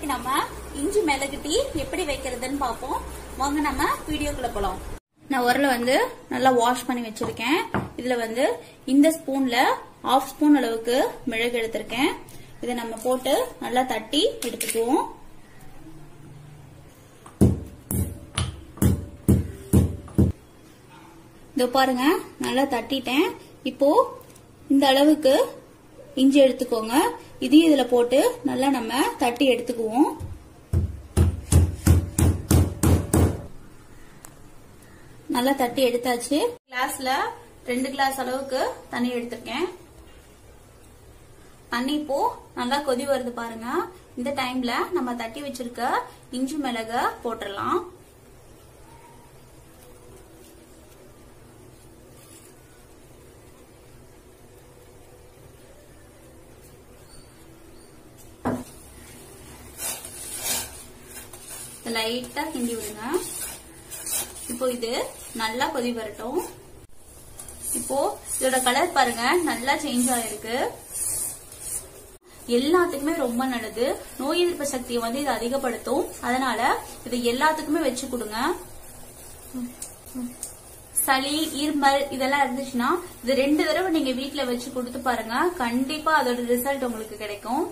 இன்னைக்கு நம்ம இஞ்சி மிளகு டீ எப்படி வைக்கிறதுன்னு பார்ப்போம் வாங்க நம்ம வீடியோக்குள்ள போலாம் நான் உரல வந்து நல்லா வாஷ் பண்ணி வச்சிருக்கேன் இதுல வந்து இந்த ஸ்பூன்ல ஆஃப் ஸ்பூன் அளவுக்கு மிளகு எடுத்திருக்கேன் இதை நம்ம போட்டு நல்லா தட்டி எடுத்துக்குவோம் இதோ பாருங்க நல்லா தட்டிட்டேன் இப்போ இந்த அளவுக்கு இஞ்சி எடுத்துக்கோங்க இதையும் இதுல போட்டு நல்லா நம்ம தட்டி எடுத்துக்குவோம் நல்லா தட்டி எடுத்தாச்சு கிளாஸ்ல ரெண்டு கிளாஸ் அளவுக்கு தண்ணி எடுத்திருக்கேன் தண்ணி இப்போ நல்லா கொதி வருது பாருங்க இந்த டைம்ல நம்ம தட்டி வச்சிருக்க இஞ்சி மிளக போட்டுடலாம் லைட்டா கிண்டி விடுங்க இப்போ இது நல்லா கொதி வரட்டும் இப்போ இதோட கலர் பாருங்க நல்லா சேஞ்ச் ஆயிருக்கு எல்லாத்துக்குமே ரொம்ப நல்லது நோய் எதிர்ப்பு சக்தியை வந்து இது அதிகப்படுத்தும் அதனால இது எல்லாத்துக்குமே வச்சு கொடுங்க சளி இருமல் இதெல்லாம் இருந்துச்சுன்னா இது ரெண்டு தடவை நீங்க வீட்ல வச்சு கொடுத்து பாருங்க கண்டிப்பா அதோட ரிசல்ட் உங்களுக்கு கிடைக்கும்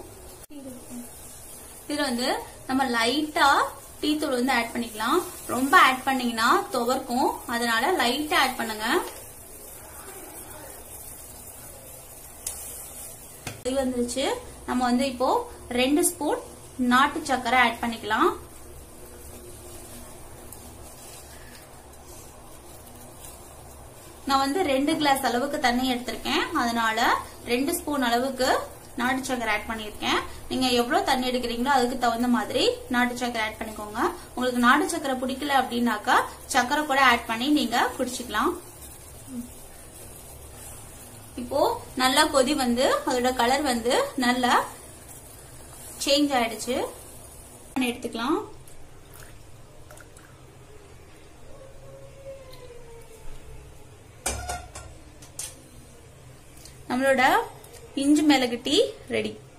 இதுல வந்து நம்ம லைட்டா டீ தூள் வந்து ஆட் பண்ணிக்கலாம் ரொம்ப ஆட் பண்ணீங்கன்னா துவர்க்கும் அதனால லைட்டா ஆட் பண்ணுங்க இது வந்துருச்சு நம்ம வந்து இப்போ ரெண்டு ஸ்பூன் நாட்டு சக்கரை ஆட் பண்ணிக்கலாம் நான் வந்து ரெண்டு கிளாஸ் அளவுக்கு தண்ணி எடுத்திருக்கேன் அதனால ரெண்டு ஸ்பூன் அளவுக்கு நாட்டு சக்கரை ஆட் பண்ணியிருக்கேன் நீங்க எவ்வளவு தண்ணி எடுக்கிறீங்களோ அதுக்கு தகுந்த மாதிரி நாட்டு சக்கரை ஆட் பண்ணிக்கோங்க உங்களுக்கு நாட்டு சக்கரை பிடிக்கல அப்படின்னாக்கா சக்கரை கூட ஆட் பண்ணி நீங்க குடிச்சுக்கலாம் இப்போ நல்லா கொதி வந்து அதோட கலர் வந்து நல்லா சேஞ்ச் ஆயிடுச்சு எடுத்துக்கலாம் நம்மளோட இஞ்சி மிளகு டீ ரெடி